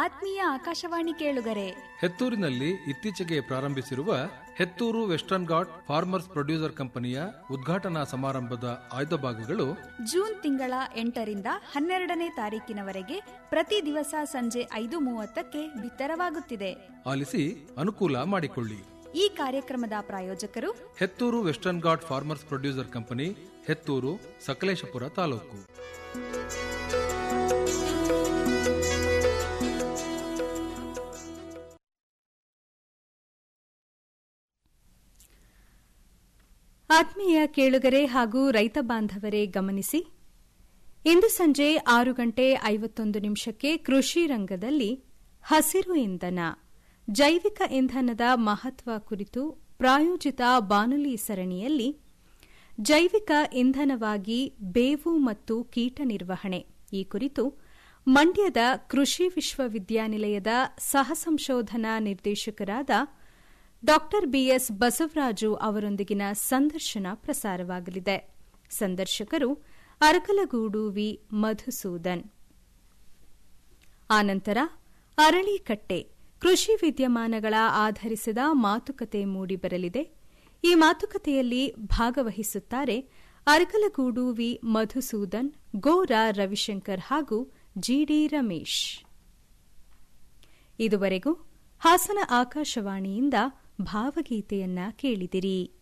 ಆತ್ಮೀಯ ಆಕಾಶವಾಣಿ ಕೇಳುಗರೆ ಹೆತ್ತೂರಿನಲ್ಲಿ ಇತ್ತೀಚೆಗೆ ಪ್ರಾರಂಭಿಸಿರುವ Hetturu western Ghat farmers producer ಕಂಪನಿಯ ಉದ್ಘಾಟನಾ ಸಮಾರಂಭದ ಆಯ್ದ ಭಾಗಗಳು ಜೂನ್ ತಿಂಗಳ ಎಂಟರಿಂದ ಹನ್ನೆರಡನೇ ತಾರೀಕಿನವರೆಗೆ ಪ್ರತಿ ದಿವಸ ಸಂಜೆ ಐದು ಮೂವತ್ತಕ್ಕೆ ಬಿತ್ತರವಾಗುತ್ತಿದೆ ಆಲಿಸಿ ಅನುಕೂಲ ಮಾಡಿಕೊಳ್ಳಿ ಈ ಕಾರ್ಯಕ್ರಮದ ಪ್ರಾಯೋಜಕರು Hetturu western Ghat farmers producer company Hetturu Sakleshpur taluk ಆತ್ಮೀಯ ಕೇಳುಗರೆ ಹಾಗೂ ರೈತ ಬಾಂಧವರೇ ಗಮನಿಸಿ ಇಂದು ಸಂಜೆ ಆರು ಗಂಟೆ ಐವತ್ತೊಂದು ನಿಮಿಷಕ್ಕೆ ಕೃಷಿ ರಂಗದಲ್ಲಿ ಹಸಿರು ಇಂಧನ ಜೈವಿಕ ಇಂಧನದ ಮಹತ್ವ ಕುರಿತು ಪ್ರಾಯೋಜಿತ ಬಾನುಲಿ ಸರಣಿಯಲ್ಲಿ ಜೈವಿಕ ಇಂಧನವಾಗಿ ಬೇವು ಮತ್ತು ಕೀಟ ನಿರ್ವಹಣೆ ಈ ಕುರಿತು ಮಂಡ್ಯದ ಕೃಷಿ ವಿಶ್ವವಿದ್ಯಾನಿಲಯದ ಸಹ ಸಂಶೋಧನಾ ನಿರ್ದೇಶಕರಾದ ಡಾ ಬಿಎಸ್ ಬಸವರಾಜು ಅವರೊಂದಿಗಿನ ಸಂದರ್ಶನ ಪ್ರಸಾರವಾಗಲಿದೆ ಸಂದರ್ಶಕರು ಅರಕಲಗೂಡು ವಿ ಮಧುಸೂದನ್ ಆನಂತರ ಅರಳಿಕಟ್ಟೆ ಕೃಷಿ ವಿದ್ಯಮಾನಗಳ ಆಧರಿಸಿದ ಮಾತುಕತೆ ಮೂಡಿಬರಲಿದೆ ಈ ಮಾತುಕತೆಯಲ್ಲಿ ಭಾಗವಹಿಸುತ್ತಾರೆ ಅರಕಲಗೂಡು ವಿ ಮಧುಸೂದನ್ ಗೋರಾ ರವಿಶಂಕರ್ ಹಾಗೂ ಜಿಡಿ ರಮೇಶ್ ಇದುವರೆಗೂ ಹಾಸನ ಆಕಾಶವಾಣಿಯಿಂದ ಭಾವಗೀತೆಯನ್ನ ಕೇಳಿದಿರಿ